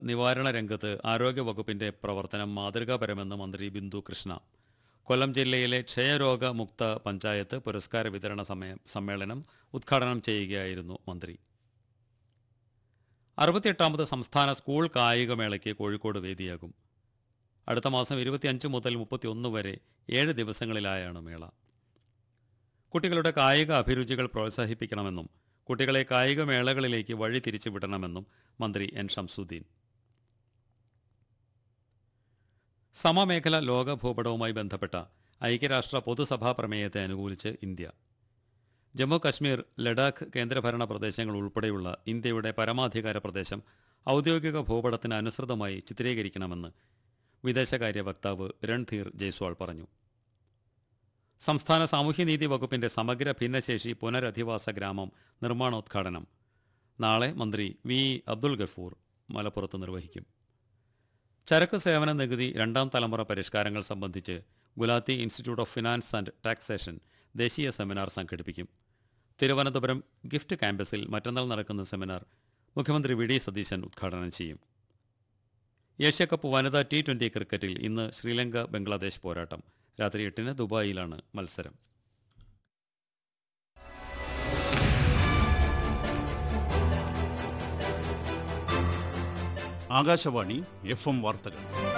നിവാരണ രംഗത്ത് ആരോഗ്യവകുപ്പിന്റെ പ്രവർത്തനം മാതൃകാപരമെന്ന് മന്ത്രി ബിന്ദു കൃഷ്ണ കൊല്ലം ജില്ലയിലെ ക്ഷയരോഗ മുക്ത പഞ്ചായത്ത് പുരസ്കാര വിതരണ സമയം സമ്മേളനം ഉദ്ഘാടനം ചെയ്യുകയായിരുന്നു മന്ത്രി അറുപത്തിയെട്ടാമത് സംസ്ഥാന സ്കൂൾ കായികമേളയ്ക്ക് കോഴിക്കോട് വേദിയാകും അടുത്ത മാസം ഇരുപത്തിയഞ്ച് മുതൽ മുപ്പത്തിയൊന്ന് വരെ ഏഴ് ദിവസങ്ങളിലായാണ് മേള കുട്ടികളുടെ കായിക അഭിരുചികൾ പ്രോത്സാഹിപ്പിക്കണമെന്നും കുട്ടികളെ കായിക മേളകളിലേക്ക് വഴി തിരിച്ചു വിടണമെന്നും മന്ത്രി എൻ ഷംസുദ്ദീൻ സമമേഖല ലോക ഭൂപടവുമായി ബന്ധപ്പെട്ട ഐക്യരാഷ്ട്ര പൊതുസഭാ പ്രമേയത്തെ അനുകൂലിച്ച് ഇന്ത്യ ജമ്മു കശ്മീർ ലഡാക്ക് കേന്ദ്രഭരണ പ്രദേശങ്ങൾ ഉൾപ്പെടെയുള്ള ഇന്ത്യയുടെ പരമാധികാര പ്രദേശം ഔദ്യോഗിക ഭൂപടത്തിന് അനുസൃതമായി ചിത്രീകരിക്കണമെന്ന് വിദേശകാര്യ വക്താവ് രൺധീർ ജയ്സ്വാൾ പറഞ്ഞു സംസ്ഥാന സാമൂഹ്യനീതി വകുപ്പിന്റെ സമഗ്ര ഭിന്നശേഷി പുനരധിവാസ ഗ്രാമം നിർമ്മാണോദ്ഘാടനം നാളെ മന്ത്രി വി അബ്ദുൽ ഗഫൂർ മലപ്പുറത്ത് നിർവഹിക്കും ചരക്ക് സേവന നികുതി രണ്ടാം തലമുറ പരിഷ്കാരങ്ങൾ സംബന്ധിച്ച് Gulati institute of finance and taxation ദേശീയ സെമിനാർ സംഘടിപ്പിക്കും തിരുവനന്തപുരം ഗിഫ്റ്റ് ക്യാമ്പസിൽ മറ്റന്നാൾ നടക്കുന്ന സെമിനാർ മുഖ്യമന്ത്രി വി ഡി സതീശൻ ഉദ്ഘാടനം ചെയ്യും ഏഷ്യാകപ്പ് വനിതാ ടി ട്വൻ്റി ക്രിക്കറ്റിൽ ഇന്ന് ശ്രീലങ്ക ബംഗ്ലാദേശ് പോരാട്ടം രാത്രി എട്ടിന് ദുബായിലാണ് മത്സരം ആകാശവാണി എഫ് എം വാർത്തകൾ